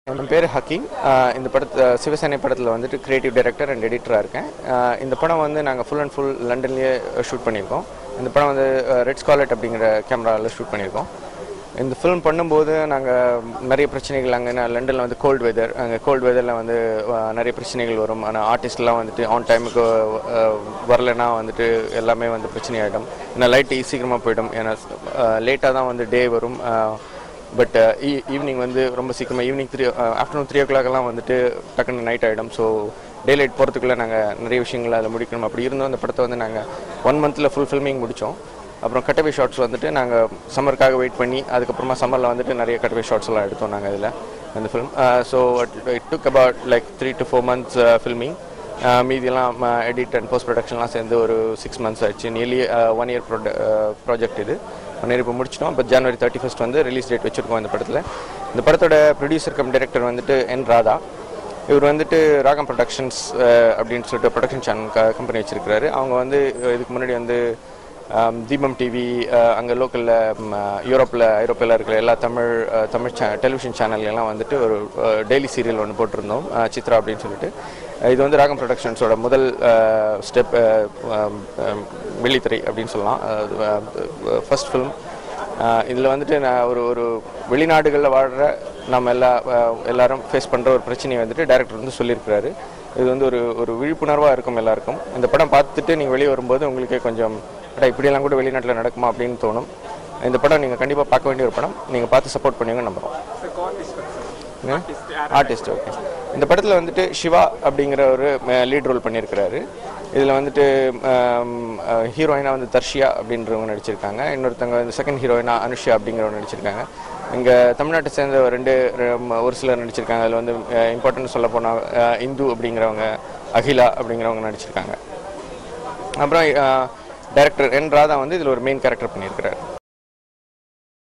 என் பேர் ஹக்கீம் ஆஹ் இந்த படத்தை சிவசேனை படத்தில் வந்துட்டு கிரியேட்டிவ் டைரக்டர் அண்ட் எடிட்டராக இருக்கேன் ஆஹ் இந்த படம் வந்து நாங்கள் ஃபுல் அண்ட் ஃபுல் லண்டன்லேயே ஷூட் பண்ணியிருக்கோம் இந்த படம் வந்து ரெட் ஸ்காலட் அப்படிங்கிற கேமராவில் ஷூட் பண்ணியிருக்கோம் இந்த ஃபிலிம் பண்ணும்போது நாங்கள் நிறைய பிரச்சனைகள் அங்கே லண்டனில் வந்து கோல்டு வெதர் அங்கே கோல்டு வெதரில் வந்து ஆஹ் நிறைய பிரச்சனைகள் வரும் ஆனால் ஆர்டிஸ்ட்லாம் வந்துட்டு ஆன் டைமுக்கு வரலைன்னா வந்துட்டு எல்லாமே வந்து பிரச்சனையாயிடும் ஏன்னா லைட்டு சீக்கிரமாக போயிடும் ஏன்னா லேட்டாக தான் வந்து டே வரும் பட் ஈவினிங் வந்து ரொம்ப சீக்கிரமாக ஈவினிங் த்ரீ ஆஃப்டர்நூன் த்ரீ ஓ கிளாக்லாம் வந்துட்டு டக்குன்னு நைட் ஆகிடும் ஸோ டே லைட் போகிறதுக்குள்ளே நாங்கள் நிறைய விஷயங்களை அதில் முடிக்கணும் அப்படி இருந்தும் அந்த படத்தை வந்து நாங்கள் ஒன் மந்தில் ஃபுல் ஃபில்மிங் முடித்தோம் அப்புறம் கட்டவே ஷார்ட்ஸ் வந்துட்டு நாங்கள் சம்மருக்காக வெயிட் பண்ணி அதுக்கப்புறமா சம்மரில் வந்துட்டு நிறைய கட்டவே ஷார்ட்ஸ் எல்லாம் எடுத்தோம் நாங்கள் இதில் அந்த film so it took about like three to four months filming மீதியெல்லாம் எடிட் அண்ட் போஸ்ட் ப்ரொடக்ஷன்லாம் சேர்ந்து ஒரு சிக்ஸ் மந்த்ஸ் ஆச்சு நியர்லி ஒன் இயர் ப்ராஜெக்ட் இது ஒன் இயர் இப்போ முடிச்சிட்டோம் பட் ஜனவரி தேர்ட்டி ஃபஸ்ட் வந்து ரிலீஸ் டேட் வச்சுருக்கோம் இந்த படத்தில் இந்த படத்தோட ப்ரொடியூசர் கம் டைரக்டர் வந்துட்டு என் ராதா இவர் வந்துட்டு ராகம் ப்ரொடக்ஷன்ஸ் அப்படின்னு சொல்லிட்டு ப்ரொடக்ஷன் சேனல் க கம்பெனி வச்சிருக்கிறாரு அவங்க வந்து இதுக்கு முன்னாடி வந்து ஆம், தீபம் டிவி அங்கே லோக்கலில் யூரோப்பில் ஐரோப்பில் இருக்கிற எல்லா தமிழ் அஹ், தமிழ் சே டெலிவிஷன் சேனல்லாம் வந்துட்டு ஒரு டெய்லி சீரியல் ஒன்று போட்டிருந்தோம் அஹ், சித்ரா அப்படின்னு சொல்லிட்டு அஹ், இது வந்து ராகம் ப்ரொடக்ஷன்ஸோட முதல் ஸ்டெப் வெள்ளித்திரை அப்படின்னு சொல்லலாம் ஃபர்ஸ்ட் ஃபிலிம் இதில் வந்துட்டு நான் ஒரு ஒரு வெளிநாடுகளில் வாழ்கிற நம்ம எல்லா அஹ், எல்லாரும் ஃபேஸ் பண்ணுற ஒரு பிரச்சனையை வந்துட்டு டைரக்டர் வந்து சொல்லியிருக்கிறாரு இது வந்து ஒரு ஒரு விழிப்புணர்வாக இருக்கும் எல்லாருக்கும் இந்த படம் பார்த்துட்டு நீங்கள் வெளியே வரும்போது உங்களுக்கே கொஞ்சம் அடா இப்படியெல்லாம் கூட வெளிநாட்டில் நடக்குமா அப்படின்னு தோணும் இந்த படம் நீங்கள் கண்டிப்பாக பார்க்க வேண்டிய ஒரு படம் நீங்கள் பார்த்து சப்போர்ட் பண்ணுவீங்க நம்புகிறோம் ஆர்டிஸ்ட் ஓகே இந்த படத்தில் வந்துட்டு சிவா அப்படிங்கிற ஒரு லீட் ரோல் பண்ணியிருக்கிறாரு இதில் வந்துட்டு ஹீரோயினாக வந்து தர்ஷியா அப்படின்றவங்க நடிச்சிருக்காங்க இன்னொருத்தவங்க வந்து செகண்ட் ஹீரோயினா அனுஷா அப்படிங்கிறவங்க நடிச்சிருக்காங்க இங்கே தமிழ்நாட்டை சேர்ந்த ஒரு ரெண்டு ரெ- ஒரு சிலர் நடிச்சிருக்காங்க அதில் வந்து இம்பார்ட்டன்ட் சொல்ல போனால் இந்து அப்படிங்கிறவங்க அகிலா அப்படிங்கிறவங்க நடிச்சிருக்காங்க அப்புறம் டைரக்டர் என் ராதா வந்து இதில் ஒரு மெயின் கேரக்டர் பண்ணியிருக்கிறார்